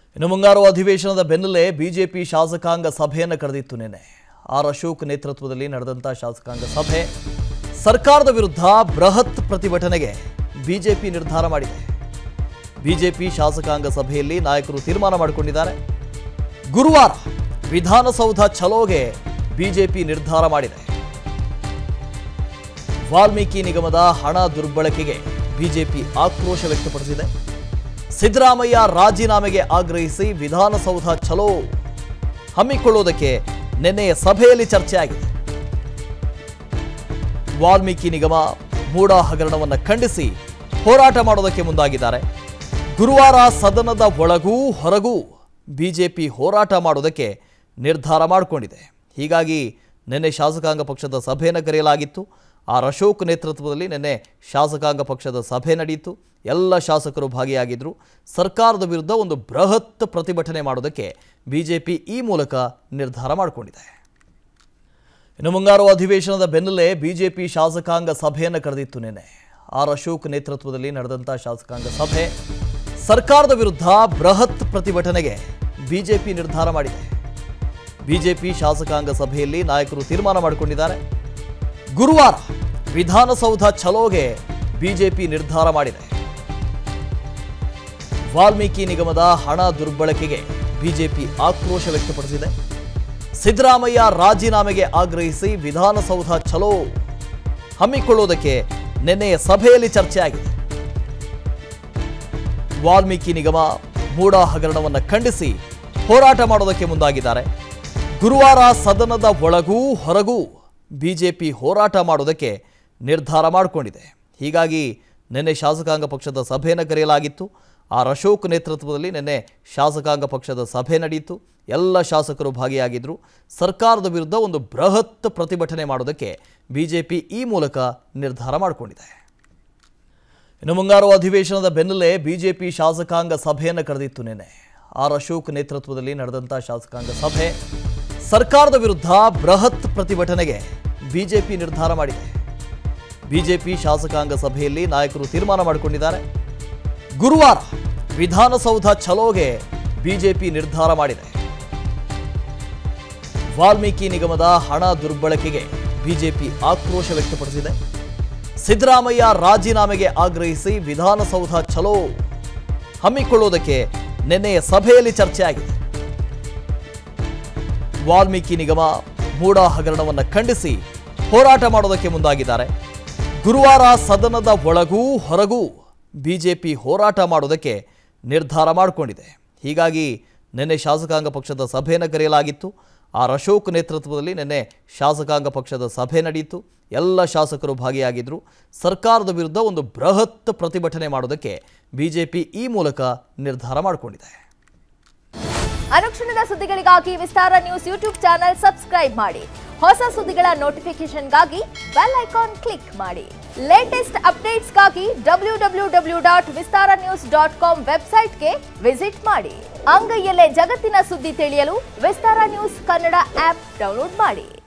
ಇನ್ನು ಮುಂಗಾರು ಅಧಿವೇಶನದ ಬೆನ್ನಲ್ಲೇ ಬಿಜೆಪಿ ಶಾಸಕಾಂಗ ಸಭೆಯನ್ನು ಕರೆದಿತ್ತು ನಿನ್ನೆ ಆರ್ ಅಶೋಕ್ ನೇತೃತ್ವದಲ್ಲಿ ನಡೆದಂಥ ಶಾಸಕಾಂಗ ಸಭೆ ಸರ್ಕಾರದ ವಿರುದ್ಧ ಬೃಹತ್ ಪ್ರತಿಭಟನೆಗೆ ಬಿಜೆಪಿ ನಿರ್ಧಾರ ಮಾಡಿದೆ ಬಿಜೆಪಿ ಶಾಸಕಾಂಗ ಸಭೆಯಲ್ಲಿ ನಾಯಕರು ತೀರ್ಮಾನ ಮಾಡಿಕೊಂಡಿದ್ದಾರೆ ಗುರುವಾರ ವಿಧಾನಸೌಧ ಚಲೋಗೆ ಬಿಜೆಪಿ ನಿರ್ಧಾರ ಮಾಡಿದೆ ವಾಲ್ಮೀಕಿ ನಿಗಮದ ಹಣ ದುರ್ಬಳಕೆಗೆ ಬಿಜೆಪಿ ಆಕ್ರೋಶ ವ್ಯಕ್ತಪಡಿಸಿದೆ ಸಿದ್ದರಾಮಯ್ಯ ರಾಜೀನಾಮೆಗೆ ಆಗ್ರಹಿಸಿ ವಿಧಾನಸೌಧ ಚಲೋ ಹಮ್ಮಿಕೊಳ್ಳುವುದಕ್ಕೆ ನಿನ್ನೆಯ ಸಭೆಯಲ್ಲಿ ಚರ್ಚೆಯಾಗಿದೆ ವಾಲ್ಮೀಕಿ ನಿಗಮ ಮೂಡ ಹಗರಣವನ್ನು ಖಂಡಿಸಿ ಹೋರಾಟ ಮಾಡೋದಕ್ಕೆ ಮುಂದಾಗಿದ್ದಾರೆ ಗುರುವಾರ ಸದನದ ಒಳಗೂ ಹೊರಗೂ ಬಿಜೆಪಿ ಹೋರಾಟ ಮಾಡೋದಕ್ಕೆ ನಿರ್ಧಾರ ಮಾಡಿಕೊಂಡಿದೆ ಹೀಗಾಗಿ ನಿನ್ನೆ ಶಾಸಕಾಂಗ ಪಕ್ಷದ ಸಭೆಯನ್ನು ಕರೆಯಲಾಗಿತ್ತು ಆರ್ ಅಶೋಕ್ ನೇತೃತ್ವದಲ್ಲಿ ನಿನ್ನೆ ಶಾಸಕಾಂಗ ಪಕ್ಷದ ಸಭೆ ನಡೆಯಿತು ಎಲ್ಲ ಶಾಸಕರು ಭಾಗಿಯಾಗಿದ್ದರು ಸರ್ಕಾರದ ವಿರುದ್ಧ ಒಂದು ಬೃಹತ್ ಪ್ರತಿಭಟನೆ ಮಾಡೋದಕ್ಕೆ ಬಿಜೆಪಿ ಈ ಮೂಲಕ ನಿರ್ಧಾರ ಮಾಡಿಕೊಂಡಿದೆ ಇನ್ನು ಮುಂಗಾರು ಅಧಿವೇಶನದ ಬೆನ್ನಲ್ಲೇ ಬಿಜೆಪಿ ಶಾಸಕಾಂಗ ಸಭೆಯನ್ನು ಕರೆದಿತ್ತು ನಿನ್ನೆ ಆರ್ ಅಶೋಕ್ ನೇತೃತ್ವದಲ್ಲಿ ನಡೆದಂಥ ಶಾಸಕಾಂಗ ಸಭೆ ಸರ್ಕಾರದ ವಿರುದ್ಧ ಬೃಹತ್ ಪ್ರತಿಭಟನೆಗೆ ಬಿಜೆಪಿ ನಿರ್ಧಾರ ಮಾಡಿದೆ ಬಿಜೆಪಿ ಶಾಸಕಾಂಗ ಸಭೆಯಲ್ಲಿ ನಾಯಕರು ತೀರ್ಮಾನ ಮಾಡಿಕೊಂಡಿದ್ದಾರೆ ಗುರುವಾರ ವಿಧಾನಸೌಧ ಚಲೋಗೆ ಬಿಜೆಪಿ ನಿರ್ಧಾರ ಮಾಡಿದೆ ವಾಲ್ಮೀಕಿ ನಿಗಮದ ಹಣ ದುರ್ಬಳಕೆಗೆ ಬಿಜೆಪಿ ಆಕ್ರೋಶ ವ್ಯಕ್ತಪಡಿಸಿದೆ ಸಿದ್ದರಾಮಯ್ಯ ರಾಜೀನಾಮೆಗೆ ಆಗ್ರಹಿಸಿ ವಿಧಾನಸೌಧ ಚಲೋ ಹಮ್ಮಿಕೊಳ್ಳುವುದಕ್ಕೆ ನಿನ್ನೆಯ ಸಭೆಯಲ್ಲಿ ಚರ್ಚೆಯಾಗಿದೆ ವಾಲ್ಮೀಕಿ ನಿಗಮ ಮೂಡ ಹಗರಣವನ್ನು ಖಂಡಿಸಿ ಹೋರಾಟ ಮಾಡೋದಕ್ಕೆ ಮುಂದಾಗಿದ್ದಾರೆ ಗುರುವಾರ ಸದನದ ಒಳಗೂ ಹೊರಗೂ ಬಿಜೆಪಿ ಹೋರಾಟ ಮಾಡೋದಕ್ಕೆ ನಿರ್ಧಾರ ಮಾಡಿಕೊಂಡಿದೆ ಹೀಗಾಗಿ ನಿನ್ನೆ ಶಾಸಕಾಂಗ ಪಕ್ಷದ ಸಭೆಯನ್ನು ಕರೆಯಲಾಗಿತ್ತು ಆರ್ ಅಶೋಕ್ ನೇತೃತ್ವದಲ್ಲಿ ನಿನ್ನೆ ಶಾಸಕಾಂಗ ಪಕ್ಷದ ಸಭೆ ನಡೆಯಿತು ಎಲ್ಲ ಶಾಸಕರು ಭಾಗಿಯಾಗಿದ್ದರು ಸರ್ಕಾರದ ವಿರುದ್ಧ ಒಂದು ಬೃಹತ್ ಪ್ರತಿಭಟನೆ ಮಾಡೋದಕ್ಕೆ ಬಿಜೆಪಿ ಈ ಮೂಲಕ ನಿರ್ಧಾರ ಮಾಡಿಕೊಂಡಿದೆ ಇನ್ನು ಮುಂಗಾರು ಅಧಿವೇಶನದ ಬೆನ್ನಲ್ಲೇ ಬಿಜೆಪಿ ಶಾಸಕಾಂಗ ಸಭೆಯನ್ನು ಕರೆದಿತ್ತು ನಿನ್ನೆ ಆರ್ ಅಶೋಕ್ ನೇತೃತ್ವದಲ್ಲಿ ನಡೆದಂಥ ಶಾಸಕಾಂಗ ಸಭೆ ಸರ್ಕಾರದ ವಿರುದ್ಧ ಬೃಹತ್ ಪ್ರತಿಭಟನೆಗೆ ಬಿಜೆಪಿ ನಿರ್ಧಾರ ಮಾಡಿದೆ ಬಿಜೆಪಿ ಶಾಸಕಾಂಗ ಸಭೆಯಲ್ಲಿ ನಾಯಕರು ತೀರ್ಮಾನ ಮಾಡಿಕೊಂಡಿದ್ದಾರೆ ಗುರುವಾರ ವಿಧಾನಸೌಧ ಚಲೋಗೆ ಬಿಜೆಪಿ ನಿರ್ಧಾರ ಮಾಡಿದೆ ವಾಲ್ಮೀಕಿ ನಿಗಮದ ಹಣ ದುರ್ಬಳಕೆಗೆ ಬಿಜೆಪಿ ಆಕ್ರೋಶ ವ್ಯಕ್ತಪಡಿಸಿದೆ ಸಿದ್ದರಾಮಯ್ಯ ರಾಜೀನಾಮೆಗೆ ಆಗ್ರಹಿಸಿ ವಿಧಾನಸೌಧ ಚಲೋ ಹಮ್ಮಿಕೊಳ್ಳುವುದಕ್ಕೆ ನಿನ್ನೆಯ ಸಭೆಯಲ್ಲಿ ಚರ್ಚೆಯಾಗಿದೆ ವಾಲ್ಮೀಕಿ ನಿಗಮ ಮೂಡ ಹಗರಣವನ್ನು ಖಂಡಿಸಿ ಹೋರಾಟ ಮಾಡೋದಕ್ಕೆ ಮುಂದಾಗಿದ್ದಾರೆ ಗುರುವಾರ ಸದನದ ಒಳಗೂ ಹೊರಗೂ ಬಿಜೆಪಿ ಹೋರಾಟ ಮಾಡೋದಕ್ಕೆ ನಿರ್ಧಾರ ಮಾಡಿಕೊಂಡಿದೆ ಹೀಗಾಗಿ ನಿನ್ನೆ ಶಾಸಕಾಂಗ ಪಕ್ಷದ ಸಭೆಯನ್ನು ಕರೆಯಲಾಗಿತ್ತು ಆರ್ ಅಶೋಕ್ ನೇತೃತ್ವದಲ್ಲಿ ನಿನ್ನೆ ಶಾಸಕಾಂಗ ಪಕ್ಷದ ಸಭೆ ನಡೆಯಿತು ಎಲ್ಲ ಶಾಸಕರು ಭಾಗಿಯಾಗಿದ್ದರು ಸರ್ಕಾರದ ವಿರುದ್ಧ ಒಂದು ಬೃಹತ್ ಪ್ರತಿಭಟನೆ ಮಾಡೋದಕ್ಕೆ ಬಿಜೆಪಿ ಈ ಮೂಲಕ ನಿರ್ಧಾರ ಮಾಡಿಕೊಂಡಿದೆ ಅನುಕ್ಷಣದ ಸುದ್ದಿಗಳಿಗಾಗಿ Vistara news YouTube channel subscribe ಮಾಡಿ ಹೊಸ ಸುದ್ದಿಗಳ ನೋಟಿಫಿಕೇಶನ್ಗಾಗಿ ಬೆಲ್ ಐಕಾನ್ ಕ್ಲಿಕ್ ಮಾಡಿ ಲೇಟೆಸ್ಟ್ ಅಪ್ಡೇಟ್ಸ್ಗಾಗಿ W W W dot Vistara news dot com ವೆಬ್ಸೈಟ್ಗೆ ವಿಸಿಟ್ ಮಾಡಿ ಅಂಗೈಯಲ್ಲೇ ಜಗತ್ತಿನ ಸುದ್ದಿ ತಿಳಿಯಲು Vistara news Kannada app download ಮಾಡಿ